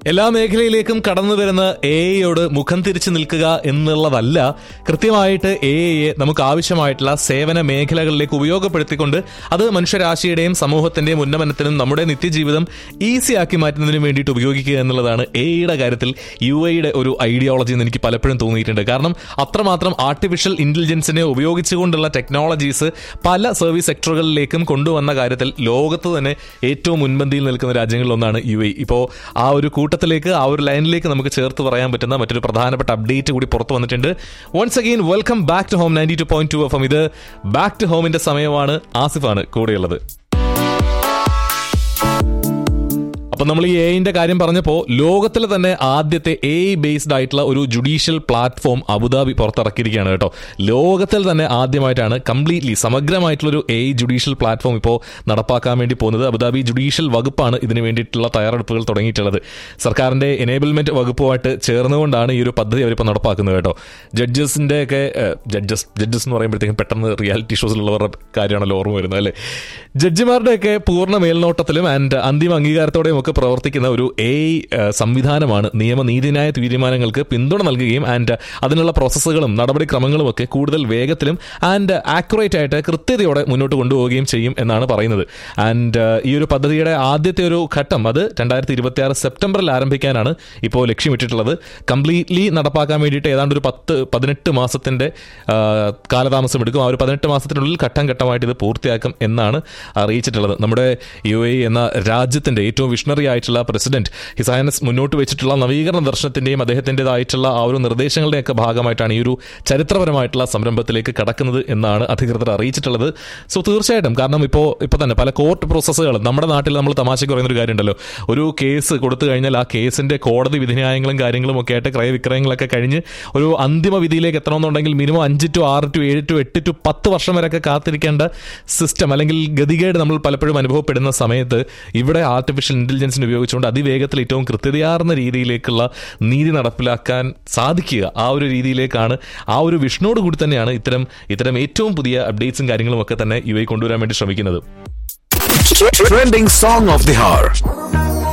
എല്ലാ മേഖലയിലേക്കും കടന്നു വരുന്ന എ ഐയോട് മുഖം തിരിച്ചു നിൽക്കുക എന്നുള്ളതല്ല കൃത്യമായിട്ട് എ ഐയെ നമുക്ക് ആവശ്യമായിട്ടുള്ള സേവന മേഖലകളിലേക്ക് ഉപയോഗപ്പെടുത്തിക്കൊണ്ട് അത് മനുഷ്യരാശിയുടെയും സമൂഹത്തിന്റെയും ഉന്നമനത്തിനും നമ്മുടെ നിത്യജീവിതം ഈസി ആക്കി മാറ്റുന്നതിനും വേണ്ടിയിട്ട് ഉപയോഗിക്കുക എന്നുള്ളതാണ് എ ഐയുടെ കാര്യത്തിൽ യു ഐയുടെ ഒരു ഐഡിയോളജി എന്ന് എനിക്ക് പലപ്പോഴും തോന്നിയിട്ടുണ്ട് കാരണം അത്രമാത്രം ആർട്ടിഫിഷ്യൽ ഇന്റലിജൻസിനെ ഉപയോഗിച്ചുകൊണ്ടുള്ള ടെക്നോളജീസ് പല സർവീസ് സെക്ടറുകളിലേക്കും കൊണ്ടുവന്ന കാര്യത്തിൽ ലോകത്ത് തന്നെ ഏറ്റവും മുൻപന്തിയിൽ നിൽക്കുന്ന രാജ്യങ്ങളിലൊന്നാണ് യു എ ഇപ്പോൾ ആ ഒരു കൂട്ടത്തിലേക്ക് ആ ഒരു ലൈനിലേക്ക് നമുക്ക് ചേർത്ത് പറയാൻ പറ്റുന്ന മറ്റൊരു പ്രധാനപ്പെട്ട അപ്ഡേറ്റ് കൂടി പുറത്തു വന്നിട്ടുണ്ട് once again welcome back to home ninety two point two F M ഇത് ബാക്ക് ടു ഹോമിന്റെ സമയമാണ് ആസിഫാണ് കൂടെയുള്ളത് അപ്പൊ നമ്മൾ ഈ എഐന്റെ കാര്യം പറഞ്ഞപ്പോൾ ലോകത്തിലെ തന്നെ ആദ്യത്തെ എ ബേസ്ഡ് ആയിട്ടുള്ള ഒരു ജുഡീഷ്യൽ പ്ലാറ്റ്ഫോം അബുദാബി പുറത്തിറക്കിയിരിക്കുകയാണ് കേട്ടോ ലോകത്തിൽ തന്നെ ആദ്യമായിട്ടാണ് കംപ്ലീറ്റ്ലി സമഗ്രമായിട്ടുള്ള ഒരു എ ജുഡീഷ്യൽ പ്ലാറ്റ്ഫോം ഇപ്പോൾ നടപ്പാക്കാൻ വേണ്ടി പോകുന്നത് അബുദാബി ജുഡീഷ്യൽ വകുപ്പാണ് ഇതിനു വേണ്ടിയിട്ടുള്ള തയ്യാറെടുപ്പുകൾ തുടങ്ങിയിട്ടുള്ളത് സർക്കാരിന്റെ എനേബിൾമെന്റ് വകുപ്പുമായിട്ട് ചേർന്നുകൊണ്ടാണ് ഈ ഒരു പദ്ധതി അവരിപ്പോൾ നടപ്പാക്കുന്നത് കേട്ടോ ജഡ്ജസിന്റെ ഒക്കെ ജഡ്ജസ് ജഡ്ജസ് എന്ന് പറയുമ്പോഴത്തേക്കും പെട്ടെന്ന് റിയാലിറ്റി ഷോസിലുള്ളവരുടെ കാര്യമാണല്ലോ ഓർമ്മ വരുന്നത് അല്ലേ ജഡ്ജിമാരുടെയൊക്കെ പൂർണ്ണ മേൽനോട്ടത്തിലും ആൻഡ് അന്തിമ അംഗീകാരത്തോടെയും ഒക്കെ പ്രവർത്തിക്കുന്ന ഒരു എ സംവിധാനമാണ് നിയമനീതിന്യായ തീരുമാനങ്ങൾക്ക് പിന്തുണ നൽകുകയും ആൻഡ് അതിനുള്ള പ്രോസസ്സുകളും നടപടിക്രമങ്ങളും ഒക്കെ കൂടുതൽ വേഗത്തിലും ആൻഡ് ആക്യുറേറ്റ് ആയിട്ട് കൃത്യതയോടെ മുന്നോട്ട് കൊണ്ടുപോവുകയും ചെയ്യും എന്നാണ് പറയുന്നത് ആൻഡ് ഈ ഒരു പദ്ധതിയുടെ ആദ്യത്തെ ഒരു ഘട്ടം അത് രണ്ടായിരത്തി ഇരുപത്തി ആറ് സെപ്റ്റംബറിൽ ആരംഭിക്കാനാണ് ഇപ്പോൾ ലക്ഷ്യമിട്ടിട്ടുള്ളത് കംപ്ലീറ്റ്ലി നടപ്പാക്കാൻ വേണ്ടിയിട്ട് ഏതാണ്ട് ഒരു പത്ത് പതിനെട്ട് മാസത്തിന്റെ ആ, കാലതാമസം എടുക്കും ആ ഒരു പതിനെട്ട് മാസത്തിനുള്ളിൽ ഘട്ടം ഘട്ടമായിട്ട് ഇത് പൂർത്തിയാക്കും എന്നാണ് അറിയിച്ചിട്ടുള്ളത് നമ്മുടെ യു എ എന്ന രാജ്യത്തിന്റെ ഏറ്റവും വിഷണറി ആയിട്ടുള്ള പ്രസിഡന്റ് ഹിസായനസ് മുന്നോട്ട് വെച്ചിട്ടുള്ള നവീകരണ ദർശനത്തിന്റെയും അദ്ദേഹത്തിൻ്റെതായിട്ടുള്ള ആ ഒരു നിർദ്ദേശങ്ങളുടെയൊക്കെ ഭാഗമായിട്ടാണ് ഈ ഒരു ചരിത്രപരമായിട്ടുള്ള സംരംഭത്തിലേക്ക് കടക്കുന്നത് എന്നാണ് അധികൃതർ അറിയിച്ചിട്ടുള്ളത് സോ തീർച്ചയായിട്ടും കാരണം ഇപ്പോൾ ഇപ്പോൾ തന്നെ പല കോർട്ട് പ്രോസസ്സുകൾ നമ്മുടെ നാട്ടിൽ നമ്മൾ തമാശയ്ക്ക് പറയുന്ന ഒരു കാര്യമുണ്ടല്ലോ ഒരു കേസ് കൊടുത്തു കഴിഞ്ഞാൽ ആ കേസിന്റെ കോടതി വിധിന്യായങ്ങളും കാര്യങ്ങളും ഒക്കെ ആയിട്ട് ക്രയവിക്രയങ്ങളൊക്കെ കഴിഞ്ഞ് ഒരു അന്തിമ വിധിയിലേക്ക് എത്തണമെന്നുണ്ടെങ്കിൽ മിനിമം അഞ്ച് ടു ആറ് ടു ഏഴ് ടു എട്ട് ടു പത്ത് വർഷം വരെയൊക്കെ കാത്തിരിക്കേണ്ട സിസ്റ്റം അല്ലെങ്കിൽ ഗതികേട് നമ്മൾ പലപ്പോഴും അനുഭവപ്പെടുന്ന സമയത്ത് ഇവിടെ ആർട്ടിഫിഷ്യൽ ഇന്റലിജൻസിനെ ഉപയോഗിച്ചുകൊണ്ട് അതിവേഗത്തിൽ ഏറ്റവും കൃത്യതയാർന്ന രീതിയിലേക്കുള്ള നീതി നടപ്പിലാക്കാൻ സാധിക്കുക ആ ഒരു രീതിയിലേക്കാണ് ആ ഒരു വിഷ്ണോട് കൂടി തന്നെയാണ് ഇത്തരം ഇത്തരം ഏറ്റവും പുതിയ അപ്ഡേറ്റ്സും കാര്യങ്ങളും ഒക്കെ തന്നെ യു ഐ കൊണ്ടുവരാൻ വേണ്ടി ശ്രമിക്കുന്നത് Trending song of the hour.